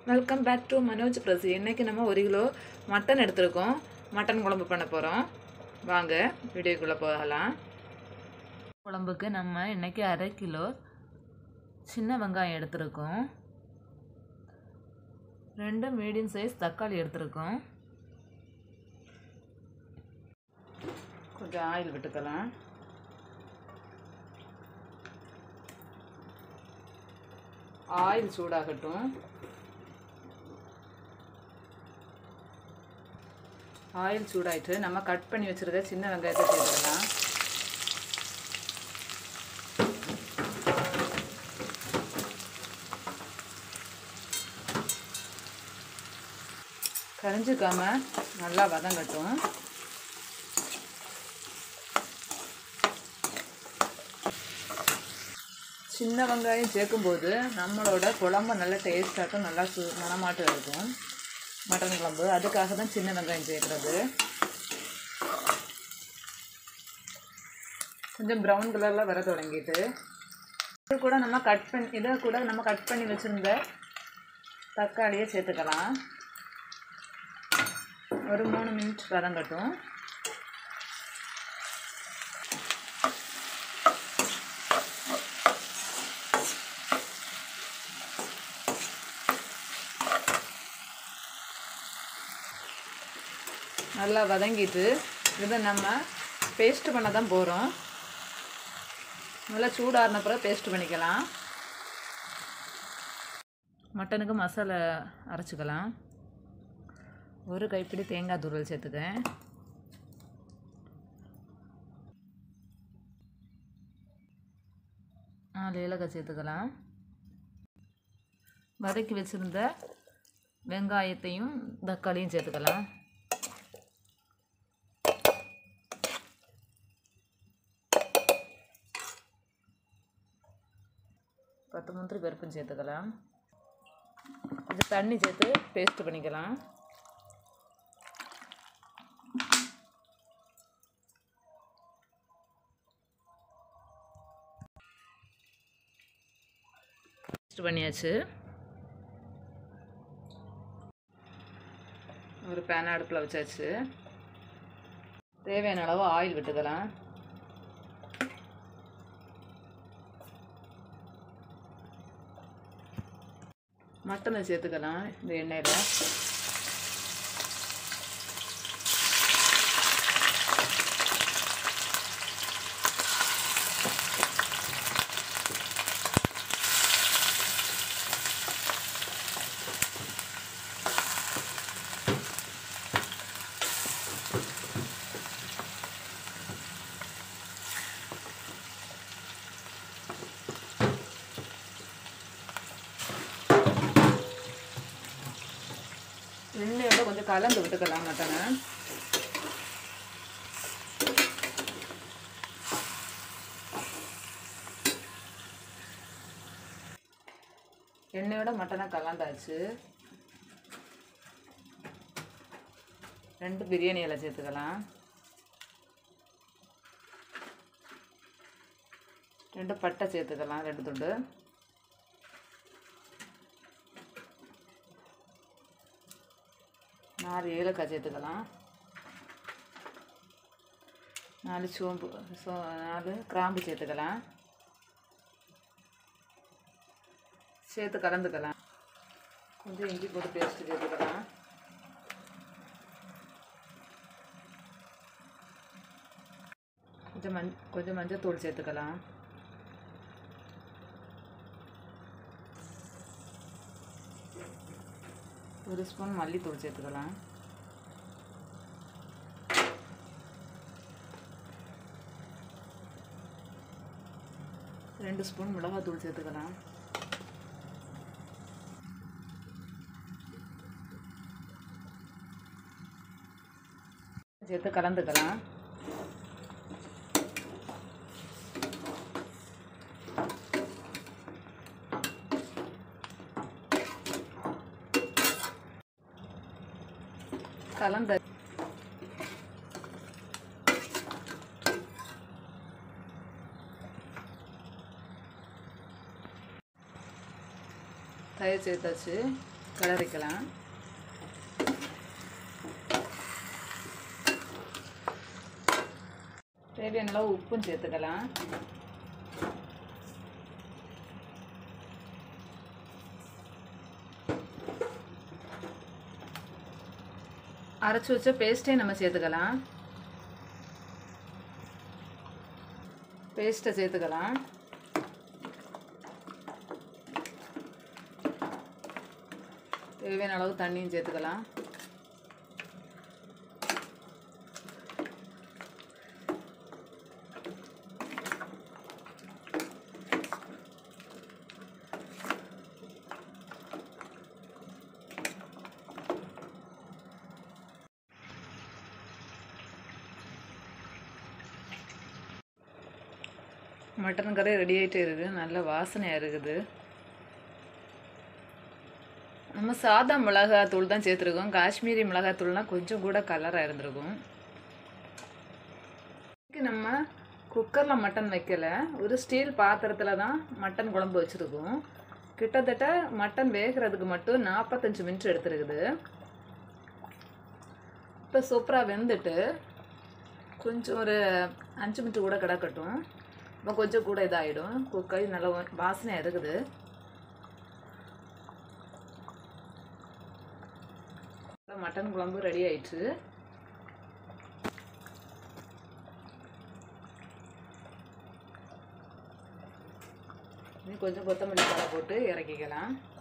welcome back to Manoj பிரசி இன்னைக்கு நம்ம ஒரு கிலோ மட்டன் எடுத்திருக்கோம் மட்டன் குழம்பு பண்ண போகிறோம் வாங்க வீடியோக்குள்ளே போகலாம் குழம்புக்கு நம்ம இன்னைக்கு அரை கிலோ சின்ன வெங்காயம் எடுத்திருக்கோம் ரெண்டு மீடியம் சைஸ் தக்காளி எடுத்திருக்கோம் கொஞ்சம் ஆயில் விட்டுக்கலாம் ஆயில் சூடாகட்டும் ஆயில் சூடாயிட்டு நம்ம கட் பண்ணி வச்சுருக்க சின்ன வெங்காயத்தை சேர்த்துக்கலாம் கரிஞ்சிக்காம நல்லா வதங்கட்டும் சின்ன வெங்காயம் சேர்க்கும்போது நம்மளோட குழம்பு நல்லா டேஸ்ட்டாட்டும் நல்லா சு மனமாட்டம் இருக்கும் மட்டன் குழம்பு அதுக்காக தான் சின்ன வெங்காயம் சேர்க்குறது கொஞ்சம் ப்ரௌன் கலரில் வர தொடங்கிட்டு இது கூட நம்ம கட் பண்ணி இதை கூட நம்ம கட் பண்ணி வச்சுருந்த தக்காளியை சேர்த்துக்கலாம் ஒரு மூணு மினிட் வதங்கட்டும் நல்லா வதங்கிட்டு இதை நம்ம பேஸ்ட் பண்ண தான் போகிறோம் நல்லா சூடாறின பிறகு பேஸ்ட் பண்ணிக்கலாம் மட்டனுக்கு மசாலா அரைச்சிக்கலாம் ஒரு கைப்பிடி தேங்காய் துருவல் சேர்த்துக்கேன் நாலு ஏலக்காய் சேர்த்துக்கலாம் வதக்கி வச்சுருந்த வெங்காயத்தையும் தக்காளியும் சேர்த்துக்கலாம் பத்து முந்திரி பருப்பும் சேர்த்துக்கலாம் இது தண்ணி சேர்த்து பேஸ்ட் பண்ணிக்கலாம் பேஸ்ட் பண்ணியாச்சு ஒரு பேன் அடுப்பில் வச்சாச்சு தேவையான அளவு ஆயில் விட்டுக்கலாம் மட்டனை சேர்த்துக்கலாம் இந்த எண்ணெயில் எண்ணெயோட கொஞ்சம் கலந்து விட்டுக்கலாம் மட்டனை எண்ணெயோட மட்டனை கலந்தாச்சு ரெண்டு பிரியாணி இலை சேர்த்துக்கலாம் ரெண்டு பட்டை சேர்த்துக்கலாம் ரெண்டு துண்டு நாலு ஏலக்காய் சேர்த்துக்கலாம் நாலு சோம்பு சோ நாலு கிராம்பு சேர்த்துக்கலாம் சேர்த்து கலந்துக்கலாம் கொஞ்சம் இஞ்சி போட்டு பேஸ்ட்டு சேர்த்துக்கலாம் கொஞ்சம் மஞ் கொஞ்சம் மஞ்சள் தூள் சேர்த்துக்கலாம் ஒரு ஸ்பூன் மல்லித்தூள் சேர்த்துக்கலாம் ரெண்டு ஸ்பூன் மிளகாத்தூள் சேர்த்துக்கலாம் சேர்த்து கலந்துக்கலாம் கலந்த தயிர் சேர்த்தாச்சு கிளறிக்கலாம் தேவையான அளவு உப்பும் சேர்த்துக்கலாம் அரைச்சி வச்ச பேஸ்ட்டையும் நம்ம சேர்த்துக்கலாம் பேஸ்ட்டை சேர்த்துக்கலாம் தேவையான அளவு தண்ணியும் சேர்த்துக்கலாம் மட்டன் கறி ரெடி ஆகிட்டே இருக்குது நல்ல வாசனையாக இருக்குது நம்ம சாதா மிளகாத்தூள் தான் சேர்த்துருக்கோம் காஷ்மீரி மிளகாத்தூள்னால் கொஞ்சம் கூட கலராக இருந்திருக்கும் இன்னைக்கு நம்ம குக்கரில் மட்டன் வைக்கல ஒரு ஸ்டீல் பாத்திரத்தில் தான் மட்டன் குழம்பு வச்சுருக்கோம் கிட்டத்தட்ட மட்டன் வேகிறதுக்கு மட்டும் நாற்பத்தஞ்சு மினிட் எடுத்துருக்குது இப்போ சூப்பராக வெந்துட்டு கொஞ்சம் ஒரு அஞ்சு மினிட் கூட கிடக்கட்டும் இப்போ கொஞ்சம் கூட இதாகிடும் குக்கர் நல்லா வாசனையாக இருக்குது மட்டன் குழம்பு ரெடி ஆயிடுச்சு இன்னும் கொஞ்சம் கொத்தமல்லி தழை போட்டு இறக்கிக்கலாம்